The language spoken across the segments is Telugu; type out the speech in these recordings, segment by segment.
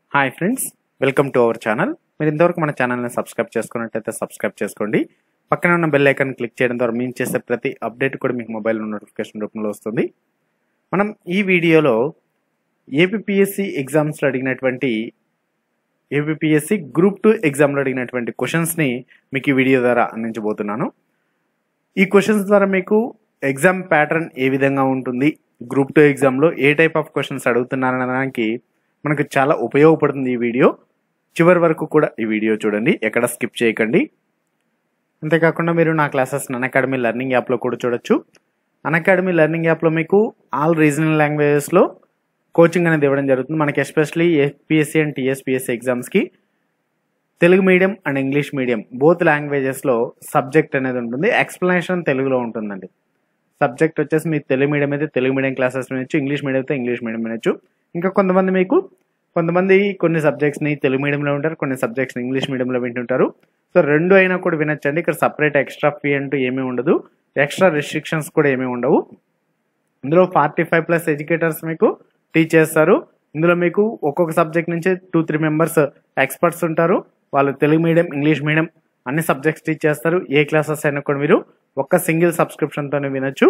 hi friends welcome to our channel మీరు ఇంతవరకు మన ఛానల్ని సబ్స్క్రైబ్ చేసుకున్నట్టయితే సబ్స్క్రైబ్ చేసుకోండి పక్కన ఉన్న బెల్ ఐకాన్ క్లిక్ చేయడం ద్వారా మేము చేసే ప్రతి అప్డేట్ కూడా మీకు మొబైల్ నోటిఫికేషన్ రూపంలో వస్తుంది మనం ఈ వీడియోలో ఏపీఎస్సి ఎగ్జామ్స్లో అడిగినటువంటి ఏపీఎస్సి గ్రూప్ టూ ఎగ్జామ్లో అడిగినటువంటి క్వశ్చన్స్ని మీకు ఈ వీడియో ద్వారా అందించబోతున్నాను ఈ క్వశ్చన్స్ ద్వారా మీకు ఎగ్జామ్ ప్యాటర్న్ ఏ విధంగా ఉంటుంది గ్రూప్ టూ ఎగ్జామ్లో ఏ టైప్ ఆఫ్ క్వశ్చన్స్ అడుగుతున్నారనే దానికి మనకు చాలా ఉపయోగపడుతుంది ఈ వీడియో చివరి వరకు కూడా ఈ వీడియో చూడండి ఎక్కడ స్కిప్ చేయకండి అంతేకాకుండా మీరు నా క్లాసెస్ అన్ అకాడమీ లెర్నింగ్ యాప్లో కూడా చూడొచ్చు అన్ అకాడమీ లెర్నింగ్ యాప్లో మీకు ఆల్ రీజనల్ లాంగ్వేజెస్లో కోచింగ్ అనేది ఇవ్వడం జరుగుతుంది మనకి ఎస్పెషలీ ఎఫ్పిఎస్సి అండ్ టీఎస్పిఎస్సి ఎగ్జామ్స్కి Telugu medium and English medium both లాంగ్వేజెస్లో సబ్జెక్ట్ అనేది ఉంటుంది ఎక్స్ప్లెనేషన్ తెలుగులో ఉంటుందండి సబ్జెక్ట్ వచ్చేసి మీ తెలుగు మీడియం అయితే తెలుగు మీడియం క్లాసెస్ వినొచ్చు ఇంగ్లీష్ మీడియం అయితే ఇంగ్లీష్ మీడియం వినొచ్చు ఇంకా కొంతమంది మీకు కొంతమంది కొన్ని సబ్జెక్ట్స్ని తెలుగు మీడియంలో ఉంటారు కొన్ని సబ్జెక్ట్స్ని ఇంగ్లీష్ మీడియంలో వింటుంటారు సో రెండు అయినా కూడా వినొచ్చండి ఇక్కడ సపరేట్ ఎక్స్ట్రా ఫీ అంటూ ఏమీ ఉండదు ఎక్స్ట్రా రెస్ట్రిక్షన్స్ కూడా ఏమీ ఉండవు ఇందులో ఫార్టీ ఫైవ్ ప్లస్ ఎడ్యుకేటర్స్ మీకు టీచ్ చేస్తారు ఇందులో మీకు ఒక్కొక్క సబ్జెక్ట్ నుంచి టూ త్రీ మెంబర్స్ ఎక్స్పర్ట్స్ ఉంటారు వాళ్ళు తెలుగు మీడియం ఇంగ్లీష్ మీడియం అన్ని సబ్జెక్ట్స్ టీచ్ చేస్తారు ఏ క్లాసెస్ అయినా కూడా మీరు ఒక్క సింగిల్ సబ్స్క్రిప్షన్తోనే వినొచ్చు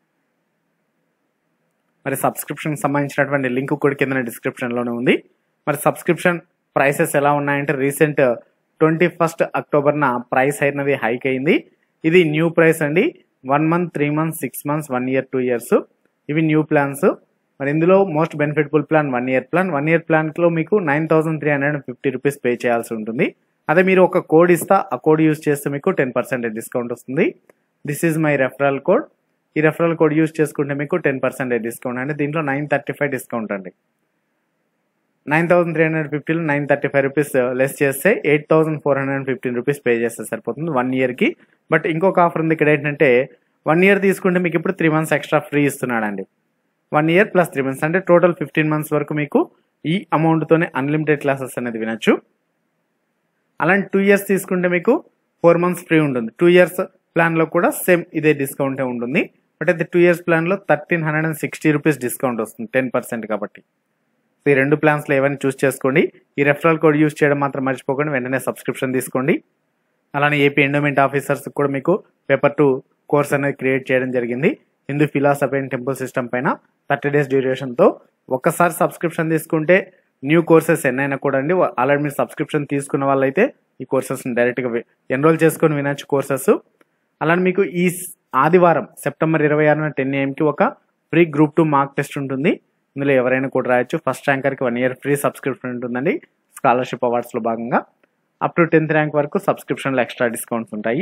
మరి సబ్స్క్రిప్షన్ సంబంధించినటువంటి లింక్ కూడా కింద డిస్క్రిప్షన్లోనే ఉంది మరి సబ్స్క్రిప్షన్ ప్రైసెస్ ఎలా ఉన్నాయంటే రీసెంట్ ట్వంటీ ఫస్ట్ అక్టోబర్న ప్రైస్ అయినది హైక్ అయింది ఇది న్యూ ప్రైస్ అండి one month three months six months one year two years ఇవి న్యూ ప్లాన్స్ మరి ఇందులో most benefitful plan one year plan one year ప్లాన్లో మీకు nine thousand three hundred fifty rupees pay చేయాల్సి ఉంటుంది అదే మీరు ఒక కోడ్ ఇస్తా ఆ కోడ్ యూస్ చేస్తే మీకు టెన్ పర్సెంటేజ్ డిస్కౌంట్ వస్తుంది this is my referral code ఈ రెఫరల్ కోడ్ యూస్ చేసుకుంటే మీకు టెన్ పర్సెంటేజ్ డిస్కౌంట్ అంటే దీంట్లో నైన్ థర్టీ ఫైవ్ డిస్కౌంట్ అండి నైన్ థౌసండ్ త్రీ హండ్రెడ్ ఫిఫ్టీలో nine thirty five rupees less చేస్తే eight thousand four hundred fifteen rupees pay చేస్తే సరిపోతుంది వన్ ఇయర్కి బట్ ఇంకొక ఆఫర్ ఉంది ఇక్కడ ఏంటంటే వన్ ఇయర్ తీసుకుంటే మీకు ఇప్పుడు త్రీ మంత్స్ ఎక్స్ట్రా ఫ్రీ ఇస్తున్నాడండి one year plus three months అంటే టోటల్ ఫిఫ్టీన్ మంత్స్ వరకు మీకు ఈ అమౌంట్తోనే అన్లిమిటెడ్ క్లాసెస్ అనేది వినొచ్చు అలాంటి టూ ఇయర్స్ తీసుకుంటే మీకు ఫోర్ మంత్స్ ఫ్రీ ఉంటుంది టూ ఇయర్స్ ప్లాన్లో కూడా సేమ్ ఇదే డిస్కౌంటే ఉంటుంది బట్ అయితే టూ ఇయర్స్ ప్లాన్లో thirteen hundred and sixty rupees discount వస్తుంది టెన్ పర్సెంట్ కాబట్టి సో ఈ రెండు ప్లాన్స్లో ఏమైనా చూస్ చేసుకోండి ఈ రెఫరల్ కోడ్ యూస్ చేయడం మాత్రం మర్చిపోకండి వెంటనే సబ్స్క్రిప్షన్ తీసుకోండి అలానే ఏపీ ఎండోమెంట్ ఆఫీసర్స్ కూడా మీకు పేపర్ టూ కోర్స్ అనేది క్రియేట్ చేయడం జరిగింది Hindu philosophy and temple system పైన థర్టీ డేస్ డ్యూరేషన్తో ఒక్కసారి సబ్స్క్రిప్షన్ తీసుకుంటే న్యూ కోర్సెస్ ఎన్నైనా కూడా అండి ఆల్రెడీ మీరు సబ్స్క్రిప్షన్ తీసుకున్న వాళ్ళైతే ఈ కోర్సెస్ డైరెక్ట్గా ఎన్రోల్ చేసుకొని వినొచ్చు కోర్సెస్ అలానే మీకు ఈ ఆదివారం సెప్టెంబర్ ఇరవై ఆరున టెన్ ఏఎంకి ఒక free group two mock test ఉంటుంది ఇందులో ఎవరైనా కూడా రాయొచ్చు ఫస్ట్ ర్యాంకర్కి వన్ ఇయర్ ఫ్రీ సబ్స్క్రిప్షన్ ఉంటుందండి స్కాలర్షిప్ అవార్డ్స్లో భాగంగా అప్ టు టెన్త్ ర్యాంక్ వరకు సబ్స్క్రిప్షన్లో ఎక్స్ట్రా డిస్కౌంట్స్ ఉంటాయి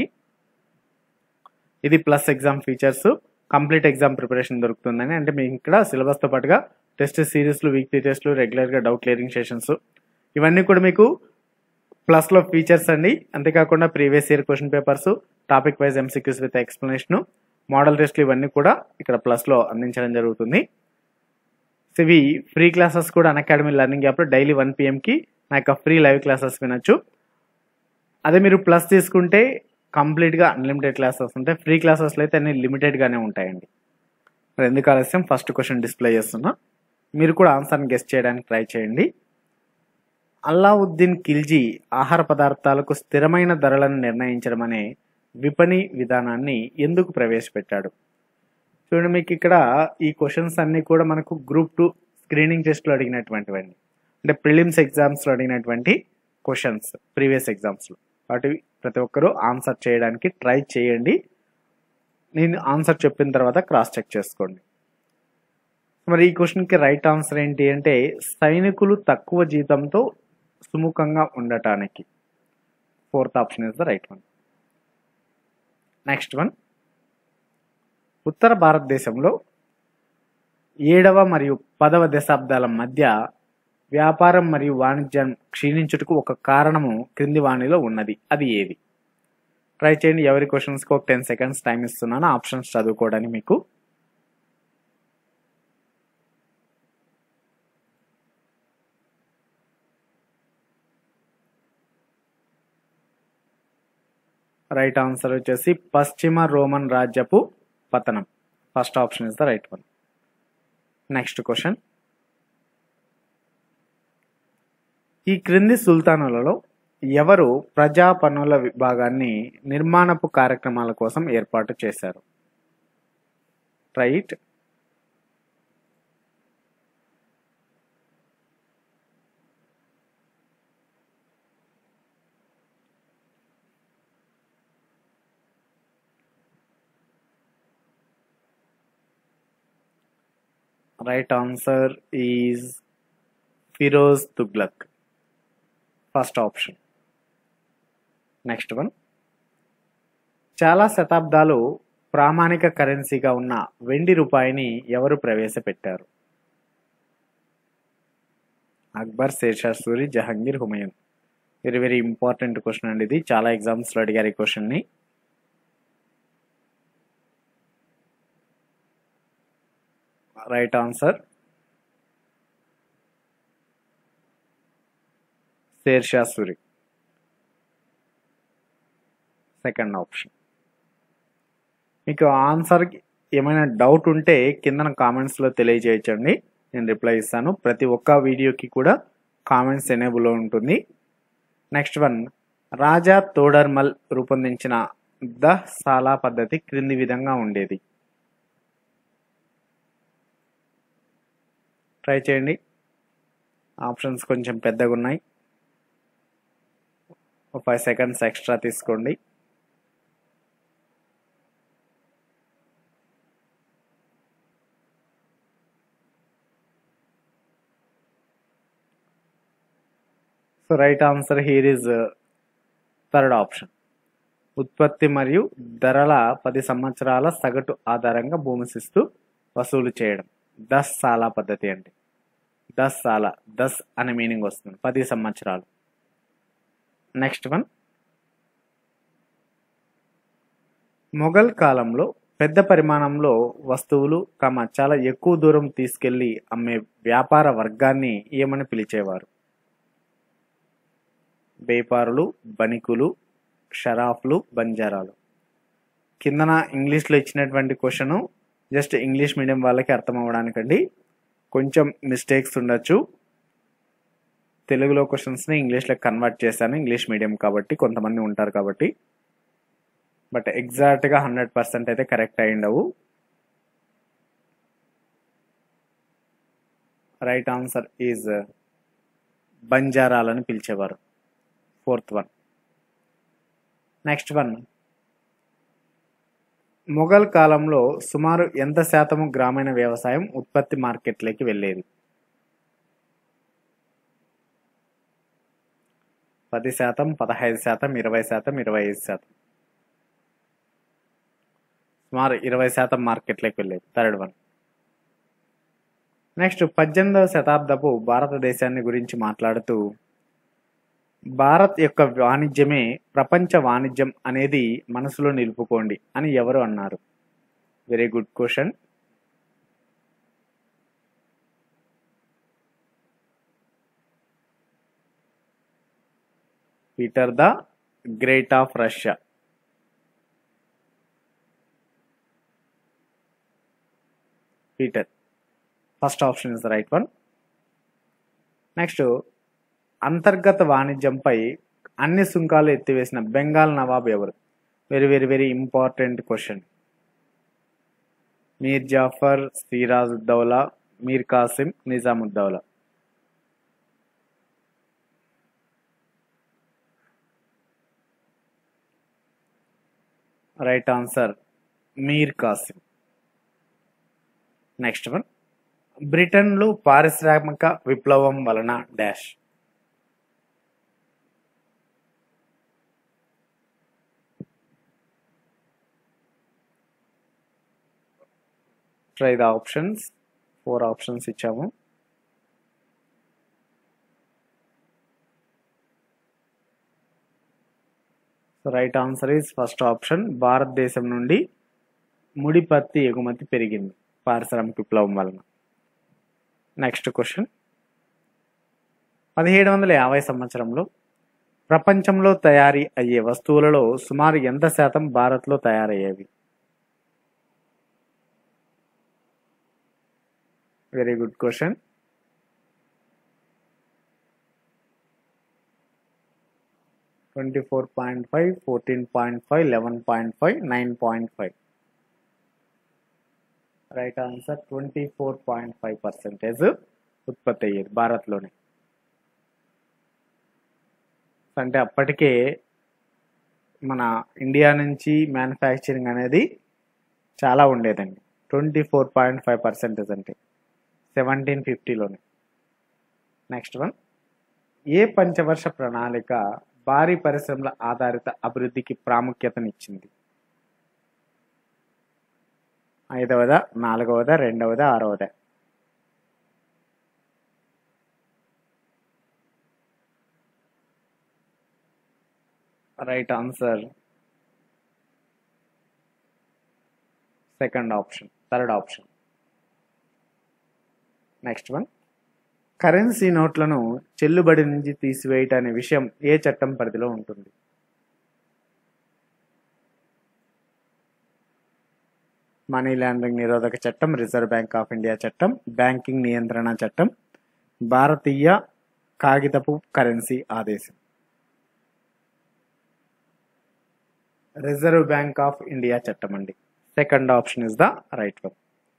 ఇది plus exam features complete exam preparation దొరుకుతుందని అంటే మీకు ఇక్కడ సిలబస్తో పాటుగా టెస్ట్ సిరీస్లు వీక్లీ టెస్ట్లు రెగ్యులర్గా డౌట్ క్లియరింగ్ సెషన్స్ ఇవన్నీ కూడా మీకు ప్లస్లో ఫీచర్స్ అండి అంతేకాకుండా previous year question papers topic wise MCQs with explanation model టెస్ట్లు ఇవన్నీ కూడా ఇక్కడ ప్లస్లో అందించడం జరుగుతుంది సో ఇవి ఫ్రీ క్లాసెస్ కూడా అన్ అకాడమీ లెర్నింగ్ యాప్లో డైలీ వన్ పిఎంకి నా యొక్క ఫ్రీ లైవ్ క్లాసెస్ వినొచ్చు అదే మీరు ప్లస్ తీసుకుంటే కంప్లీట్గా అన్లిమిటెడ్ క్లాసెస్ ఉంటాయి ఫ్రీ క్లాసెస్లో అయితే అన్ని లిమిటెడ్గానే ఉంటాయండి మరి ఎందుకు ఆలస్యం ఫస్ట్ క్వశ్చన్ డిస్ప్లే చేస్తున్నా మీరు కూడా ఆన్సర్ని గెస్ట్ చేయడానికి ట్రై చేయండి అల్లావుద్దీన్ ఖిల్జీ ఆహార పదార్థాలకు స్థిరమైన ధరలను నిర్ణయించడం అనే విపణి విధానాన్ని ఎందుకు ప్రవేశపెట్టాడు చూడండి మీకు ఇక్కడ ఈ క్వశ్చన్స్ అన్నీ కూడా మనకు గ్రూప్ టూ స్క్రీనింగ్ టెస్ట్లో అడిగినటువంటివండి అంటే ప్రిలిమ్స్ ఎగ్జామ్స్లో అడిగినటువంటి క్వశ్చన్స్ ప్రీవియస్ ఎగ్జామ్స్లో వాటి ప్రతి ఒక్కరూ ఆన్సర్ చేయడానికి ట్రై చేయండి నేను ఆన్సర్ చెప్పిన తర్వాత క్రాస్ చెక్ చేసుకోండి మరి ఈ క్వశ్చన్కి రైట్ ఆన్సర్ ఏంటి అంటే సైనికులు తక్కువ జీతంతో సుముఖంగా ఉండటానికి fourth option is the right one next one ఉత్తర భారతదేశంలో ఏడవ మరియు పదవ దశాబ్దాల మధ్య వ్యాపారం మరియు వాణిజ్యం క్షీణించుటకు ఒక కారణము క్రింది వాణిలో ఉన్నది అది ఏది ట్రై చేయండి ఎవరి క్వశ్చన్స్కి ఒక టెన్ సెకండ్స్ టైం ఇస్తున్నాను ఆప్షన్స్ చదువుకోవడానికి మీకు రైట్ ఆన్సర్ వచ్చేసి పశ్చిమ రోమన్ రాజ్యపు పతనం first option is the right one next question ఈ క్రింది సుల్తానులలో ఎవరు ప్రజా పన్నుల విభాగాన్ని నిర్మాణపు కార్యక్రమాల కోసం ఏర్పాటు చేశారు right right answer is Firoz Tughlaq first option next one చాలా శతాబ్దాలు ప్రామాణిక కరెన్సీగా ఉన్న వెండి రూపాయిని ఎవరు ప్రవేశపెట్టారు అక్బర్ శేషా Suri Jahangir Humayun very very important question అండి ఇది చాలా ఎగ్జామ్స్లో అడిగారు ఈ క్వశ్చన్ని right answer Sher Shah Suri second option మీకు ఆన్సర్కి ఏమైనా డౌట్ ఉంటే కింద కామెంట్స్లో తెలియజేయచ్చండి నేను రిప్లై ఇస్తాను ప్రతి ఒక్క వీడియోకి కూడా కామెంట్స్ ఎనేబుల్ ఉంటుంది నెక్స్ట్ వన్ రాజా తోడర్మల్ రూపొందించిన ద సాలా పద్ధతి క్రింది విధంగా ఉండేది ట్రై చేయండి ఆప్షన్స్ కొంచెం పెద్దగా ఉన్నాయి ఒక ఫైవ్ సెకండ్స్ ఎక్స్ట్రా తీసుకోండి so right answer here is third option ఉత్పత్తి మరియు ధరల పది సంవత్సరాల సగటు ఆధారంగా భూమి శిస్తు వసూలు చేయడం దస్ సాలా పద్ధతి అంటే దస్ సాలా దస్ అనే మీనింగ్ వస్తుంది పది సంవత్సరాలు నెక్స్ట్ వన్ మొఘల్ కాలంలో పెద్ద పరిమాణంలో వస్తువులు కమ చాలా ఎక్కువ దూరం తీసుకెళ్లి అమ్మే వ్యాపార వర్గాన్ని ఏమని పిలిచేవారు బేపారులు బనికులు షరాఫ్లు బంజారాలు కిందన ఇంగ్లీష్లో ఇచ్చినటువంటి క్వశ్చన్ జస్ట్ ఇంగ్లీష్ మీడియం వాళ్ళకి అర్థం అవ్వడానికండి కొంచెం మిస్టేక్స్ ఉండొచ్చు తెలుగులో క్వశ్చన్స్ని ఇంగ్లీష్లో కన్వర్ట్ చేశాను ఇంగ్లీష్ మీడియం కాబట్టి కొంతమంది ఉంటారు కాబట్టి బట్ ఎగ్జాక్ట్గా హండ్రెడ్ పర్సెంట్ అయితే కరెక్ట్ అయ్యిండవు రైట్ ఆన్సర్ ఈజ్ బంజారాలని పిలిచేవారు fourth one next one Mughal కాలంలో సుమారు ఎంత శాతము గ్రామీణ వ్యవసాయం ఉత్పత్తి మార్కెట్లోకి వెళ్ళేది పది శాతం పదహైదు శాతం ఇరవై శాతం ఇరవై ఐదు శాతం సుమారు ఇరవై శాతం మార్కెట్లోకి వెళ్ళేది థర్డ్ వన్ నెక్స్ట్ పద్దెనిమిదవ శతాబ్దపు భారతదేశాన్ని గురించి మాట్లాడుతూ భారత్ యొక్క వాణిజ్యమే ప్రపంచ వాణిజ్యం అనేది మనసులో నిలుపుకోండి అని ఎవరు అన్నారు very good question Peter the Great of Russia Peter first option is the right one next అంతర్గత వాణిజ్యంపై అన్ని సుంకాలు ఎత్తివేసిన బెంగాల్ నవాబ్ ఎవరు very very very important question Mir Jafar Sirajuddaula Mir Qasim Nizamuddaula right answer Mir Qasim next one బ్రిటన్లో పారిశ్రామిక విప్లవం వలన dash try the options four options ఇచ్చాము so right answer is first option భారతదేశం నుండి ముడి పత్తి ఎగుమతి పెరిగింది పారిశ్రామిక విప్లవం వలన నెక్స్ట్ క్వశ్చన్ పదిహేడు వందల యాభై సంవత్సరంలో ప్రపంచంలో తయారీ అయ్యే వస్తువులలో సుమారు ఎంత శాతం భారత్లో తయారయ్యేవి very good question twenty four point five fourteen point five eleven point five nine point five right answer twenty four point five percentage ఉత్పత్తి అయ్యేది భారత్లోనే అంటే అప్పటికే మన ఇండియా నుంచి మ్యానుఫ్యాక్చరింగ్ అనేది చాలా ఉండేదండి twenty four point five percentage అంటే సెవెంటీన్ ఫిఫ్టీలోనే నెక్స్ట్ వన్ ఏ పంచవర్ష ప్రణాళిక భారీ పరిశ్రమల ఆధారిత అభివృద్ధికి ప్రాముఖ్యతనిచ్చింది ఐదవదా నాలుగవదా రెండవదా ఆరవదా right answer second option third option next one currency నోట్లను చెల్లుబడి నుంచి తీసివేయటం అనే విషయం ఏ చట్టం పరిధిలో ఉంటుంది మనీ లాండరింగ్ నిరోధక చట్టం రిజర్వ్ బ్యాంక్ ఆఫ్ ఇండియా చట్టం బ్యాంకింగ్ నియంత్రణ చట్టం భారతీయ కాగితపు కరెన్సీ ఆదేశం రిజర్వ్ బ్యాంక్ ఆఫ్ ఇండియా చట్టం అండి second option is the right one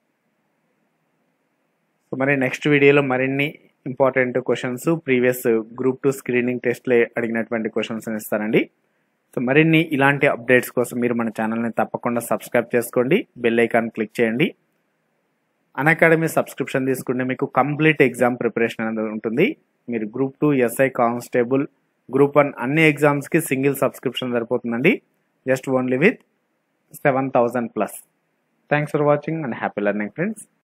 so మరి నెక్స్ట్ వీడియోలో మరిన్ని important questions previous group two screening టెస్ట్లో అడిగినటువంటి క్వశ్చన్స్ ఇస్తానండి సో మరిన్ని ఇలాంటి అప్డేట్స్ కోసం మీరు మన ఛానల్ని తప్పకుండా సబ్స్క్రైబ్ చేసుకోండి బెల్ ఐకాన్ క్లిక్ చేయండి అన్ అకాడమీ సబ్స్క్రిప్షన్ తీసుకుంటే మీకు కంప్లీట్ ఎగ్జామ్ ప్రిపరేషన్ అనేది ఉంటుంది మీరు group two SI constable group one అన్ని ఎగ్జామ్స్కి సింగిల్ సబ్స్క్రిప్షన్ సరిపోతుందండి just only with seven thousand plus thanks for watching and happy learning friends